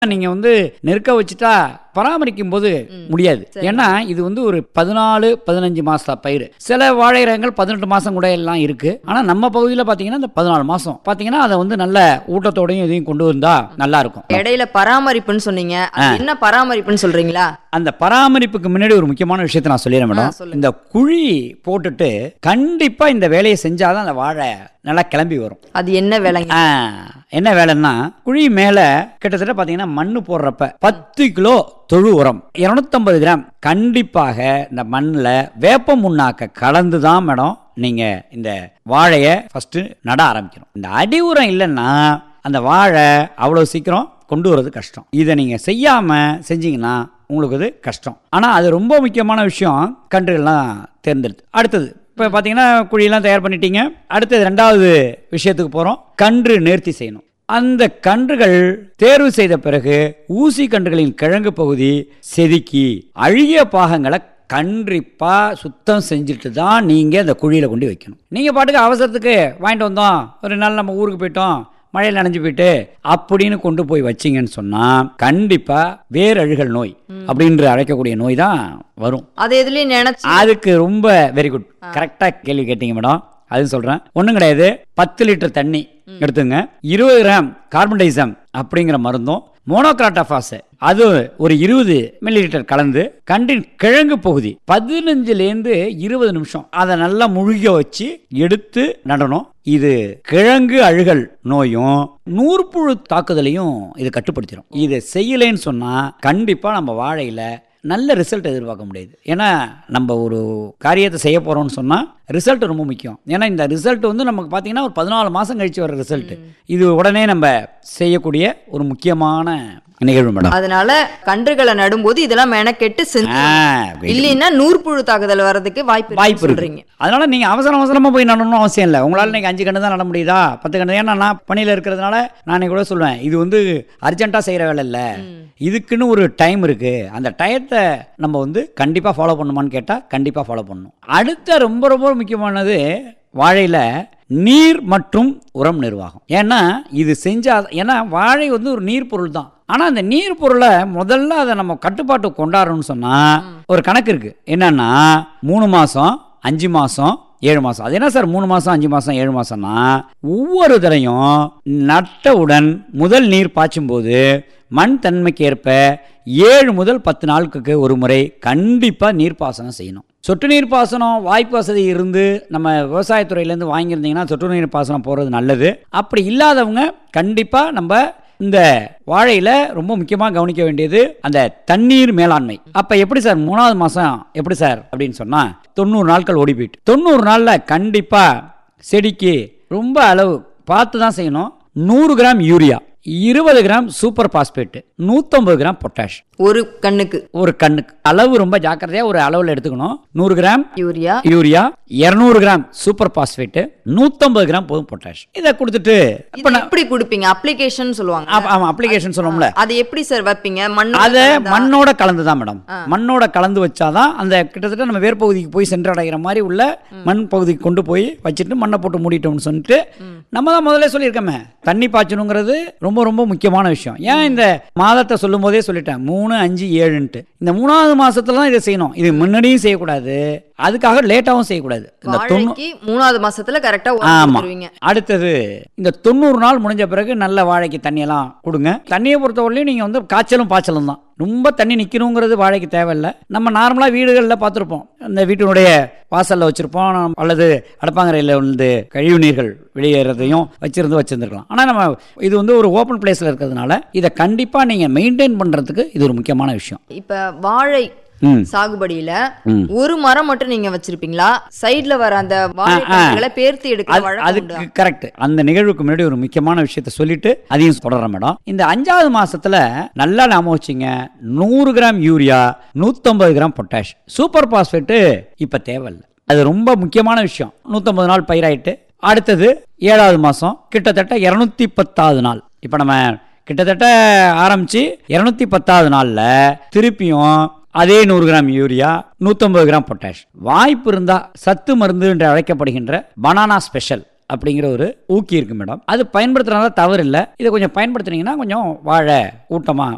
நீங்க வந்து நெருக்க வச்சுட்டா பராமரிக்கும் போது முடியாது ஏன்னா இது வந்து ஒரு பதினாலு பதினஞ்சு மாச பயிர் சில வாழை ரகங்கள் பதினெட்டு மாசம் கூட எல்லாம் இருக்கு ஆனா நம்ம பகுதியில் பாத்தீங்கன்னா இந்த பதினாலு மாசம் பாத்தீங்கன்னா அதை வந்து நல்ல ஊட்டத்தோடையும் இதையும் கொண்டு வந்தா நல்லா இருக்கும் இடையில பராமரிப்புன்னு சொன்னீங்க அது என்ன பராமரிப்புன்னு சொல்றீங்களா அந்த பராமரிப்புக்கு முன்னாடி ஒரு முக்கியமான விஷயத்தை நான் சொல்லிடுறேன் ஆ, மேடம் சொல்லுங்க. இந்த குழி போட்டுட்டு கண்டிப்பா இந்த வேலையை செஞ்சாதான் அந்த வாழை நல்லா கிளம்பி வரும் அது என்ன வேலைங்க ஆ, என்ன வேலைன்னா குழி மேல கிட்டத்தட்ட பாத்தீங்கன்னா மண்ணு போடுறப்ப பத்து கிலோ தொழு உரம் 250 கிராம் கண்டிப்பாக இந்த மண்ணில் வேப்ப முன்னாக்க கலந்து தான் மேடம் நீங்க இந்த வாழையை ஃபர்ஸ்ட் நட ஆரம்பிக்கணும் இந்த அடி உரம் இல்லைன்னா அந்த வாழை அவ்வளோ சீக்கிரம் கொண்டு வர்றது கஷ்டம் இதை நீங்க செய்யாம செஞ்சீங்கன்னா உங்களுக்கு அது கஷ்டம் ஆனால் அது ரொம்ப முக்கியமான விஷயம் கன்றுகள்லாம் தேர்ந்தெடுத்து அடுத்தது இப்போ பார்த்தீங்கன்னா குழியெல்லாம் தயார் பண்ணிட்டீங்க அடுத்தது ரெண்டாவது விஷயத்துக்கு போகிறோம் கன்று நேர்த்தி செய்யணும் அந்த கன்றுகள் தேர்வு செய்த பிறகு ஊசி கன்றுகளின் கிழங்கு பகுதி செதுக்கி அழுகிய பாகங்களை கண்டிப்பா சுத்தம் செஞ்சுட்டு தான் நீங்கள் அந்த குழியில் கொண்டு வைக்கணும் நீங்கள் பாட்டுக்கு அவசரத்துக்கு வாங்கிட்டு வந்தோம் ஒரு நாள் நம்ம ஊருக்கு போயிட்டோம் மழையில் நனைஞ்சு போயிட்டு அப்படின்னு கொண்டு போய் வச்சிங்கன்னு சொன்னால் கண்டிப்பாக வேரழுகல் நோய் அப்படின்ற அழைக்கக்கூடிய நோய் தான் வரும் அது எதுலயும் நினைச்சு அதுக்கு ரொம்ப வெரி குட் கரெக்டாக கேள்வி கேட்டீங்க மேடம் அது சொல்கிறேன் ஒன்றும் கிடையாது பத்து லிட்டர் தண்ணி எடுத்துங்க இருபது கிராம் கார்பன் டைசம் அப்படிங்கிற மருந்தும் மோனோக்ராட்டாஃபாஸ் அது ஒரு இருபது மில்லி லிட்டர் கலந்து கண்டின் கிழங்கு பகுதி பதினஞ்சுலேருந்து இருபது நிமிஷம் அதை நல்லா முழுக வச்சு எடுத்து நடணும் இது கிழங்கு அழுகல் நோயும் நூற்புழு தாக்குதலையும் இது கட்டுப்படுத்திடும் இதை செய்யலைன்னு சொன்னால் கண்டிப்பாக நம்ம வாழையில் நல்ல ரிசல்ட் எதிர்பார்க்க முடியாது ஏன்னா நம்ம ஒரு காரியத்தை செய்ய போகிறோம்னு சொன்னால் ரிசல்ட் ரொம்ப முக்கியம் ஏன்னா இந்த ரிசல்ட் வந்து நமக்கு பார்த்தீங்கன்னா ஒரு பதினாலு மாதம் கழிச்சு வர ரிசல்ட் இது உடனே நம்ம செய்யக்கூடிய ஒரு முக்கியமான நிகழ்வு மேடம் அதனால கன்றுகளை நடும்போது இதெல்லாம் மெனக்கெட்டு செஞ்சு ஆ, இல்லைன்னா நூற்புழு தாக்குதல் வர்றதுக்கு வாய்ப்பு வாய்ப்பு இருக்குன்னு இருக்கு சொல்றீங்க அதனால நீங்க அவசர அவசரமா போய் நடணும்னு அவசியம் இல்லை உங்களால இன்னைக்கு அஞ்சு கண்டு தான் நட முடியுதா பத்து கண்டு ஏன்னா நான் பணியில இருக்கிறதுனால நானே கூட சொல்லுவேன் இது வந்து அர்ஜென்ட்டா செய்யற வேலை இல்லை இதுக்குன்னு ஒரு டைம் இருக்கு அந்த டயத்தை நம்ம வந்து கண்டிப்பா ஃபாலோ பண்ணுமான்னு கேட்டா கண்டிப்பா ஃபாலோ பண்ணணும் அடுத்த ரொம்ப ரொம்ப முக்கியமானது வாழையில நீர் மற்றும் உரம் நிர்வாகம் ஏன்னா இது செஞ்சா ஏன்னா வாழை வந்து ஒரு நீர் பொருள் தான் ஆனால் அந்த நீர் பொருளை முதல்ல அதை நம்ம கட்டுப்பாட்டு கொண்டாடணும்னு சொன்னால் ஒரு கணக்கு இருக்குது என்னன்னா மூணு மாதம் அஞ்சு மாதம் ஏழு மாதம் அது என்ன சார் மூணு மாதம் அஞ்சு மாதம் ஏழு மாதம்னா ஒவ்வொரு தடையும் நட்டவுடன் முதல் நீர் பாய்ச்சும்போது மண் தன்மைக்கு ஏற்ப ஏழு முதல் பத்து நாளுக்கு ஒரு முறை கண்டிப்பாக நீர்ப்பாசனம் செய்யணும் சொட்டு நீர் பாசனம் வாய்ப்பு வசதி இருந்து நம்ம விவசாயத்துறையிலேருந்து வாங்கியிருந்தீங்கன்னா சொட்டு நீர் பாசனம் போகிறது நல்லது அப்படி இல்லாதவங்க கண்டிப்பாக நம்ம இந்த வாழையில ரொம்ப முக்கியமாக கவனிக்க வேண்டியது அந்த தண்ணீர் மேலாண்மை அப்போ எப்படி சார் மூணாவது மாதம் எப்படி சார் அப்படின்னு சொன்னால் தொண்ணூறு நாட்கள் ஓடி போயிட்டு தொண்ணூறு நாளில் கண்டிப்பாக செடிக்கு ரொம்ப அளவு பார்த்து தான் செய்யணும் நூறு கிராம் யூரியா இருபது கிராம் சூப்பர் பாஸ்பேட்டு நூற்றம்பது கிராம் பொட்டாஷ் ஒரு கண்ணுக்கு ஒரு கண்ணுக்கு அளவு ரொம்ப ஜாக்கிரதையாக ஒரு அளவில் எடுத்துக்கணும் நூறு கிராம் யூரியா யூரியா இரநூறு கிராம் சூப்பர் பாஸ்பேட்டு நூற்றம்பது கிராம் போதும் பொட்டாஷ் இதை கொடுத்துட்டு இப்போ இது எப்படி கொடுப்பீங்க அப்ளிகேஷன் சொல்லுவாங்க ஆமாம் அப்ளிகேஷன் சொன்னோம்ல அது எப்படி சார் வைப்பீங்க மண் அதை மண்ணோட கலந்து தான் மேடம் மண்ணோட கலந்து வச்சாதான் அந்த கிட்டத்தட்ட நம்ம வேர் பகுதிக்கு போய் சென்றடைகிற மாதிரி உள்ள மண் பகுதிக்கு கொண்டு போய் வச்சுட்டு மண்ணை போட்டு மூடிட்டோம்னு சொல்லிட்டு நம்ம தான் முதல்ல சொல்லியிருக்கோமே தண்ணி பாய்ச்சணுங்கிறது ரொம்ப ரொம்ப முக்கியமான விஷயம் ஏன் இந்த மாதத்தை சொல்லும் போதே சொல்லிட்டேன் மூணு அஞ்சு ஏழுன்ட்டு இந்த மூணாவது மாசத்துல தான் இதை செய்யணும் இது முன்னாடியும் செய்யக்கூடாது அதுக்காக லேட்டாகவும் செய்யக்கூடாது இந்த தொண்ணூ வாழைக்கு மூணாவது மாசத்துல கரெக்டா ஆமா கொடுத்துருவீங்க அடுத்தது இந்த தொண்ணூறு நாள் முடிஞ்ச பிறகு நல்ல வாழைக்கு தண்ணியெல்லாம் கொடுங்க தண்ணியை பொறுத்தவரையிலும் நீங்கள் வந்து காய்ச்சலும் பாய்ச்சலும் தான் ரொம்ப தண்ணி நிற்கணுங்கிறது வாழைக்கு தேவையில்லை நம்ம நார்மலாக வீடுகளில் பார்த்துருப்போம் இந்த வீட்டினுடைய வாசலில் வச்சுருப்போம் அல்லது அடப்பாங்கரையில் வந்து கழிவு நீர்கள் வெளியேறதையும் வச்சிருந்து வச்சிருந்துருக்கலாம் ஆனால் நம்ம இது வந்து ஒரு ஓப்பன் பிளேஸில் இருக்கிறதுனால இதை கண்டிப்பாக நீங்கள் மெயின்டைன் பண்ணுறதுக்கு இது ஒரு முக்கியமான விஷயம் இப்ப வாழை ம் சாகுபடியில ம். ஒரு மரம் மட்டும் நீங்க வச்சிருப்பீங்களா சைடுல வர அந்த வாழை கன்றுகளை பேர்த்து எடுக்கிற அது- வழக்கம் உண்டா? அதுக்கு கரெக்ட் அந்த நிகழ்வுக்கு முன்னாடி ஒரு முக்கியமான விஷயத்த சொல்லிட்டு அதையும் தொடர்றேன் மேடம் இந்த அஞ்சாவது மாசத்துல நல்லா நாம வச்சுங்க நூறு கிராம் யூரியா நூத்தம்பது கிராம் பொட்டாஷ் சூப்பர் பாஸ்பேட்டு இப்ப தேவையில்லை அது ரொம்ப முக்கியமான விஷயம் நூத்தம்பது நாள் பயிராயிட்டு அடுத்தது ஏழாவது மாசம் கிட்டத்தட்ட இரநூத்தி பத்தாவது நாள் இப்போ நம்ம கிட்டத்தட்ட ஆரம்பிச்சு இரநூத்தி பத்தாவது நாள்ல திருப்பியும் அதே நூறு கிராம் யூரியா நூற்றம்பது கிராம் பொட்டாஷ் வாய்ப்பு இருந்தால் சத்து மருந்து என்று அழைக்கப்படுகின்ற பனானா ஸ்பெஷல் அப்படிங்கிற ஒரு ஊக்கி இருக்கு மேடம் அது பயன்படுத்துறதுனால தவறு இல்லை இதை கொஞ்சம் பயன்படுத்துனீங்கன்னா கொஞ்சம் வாழை ஊட்டமாக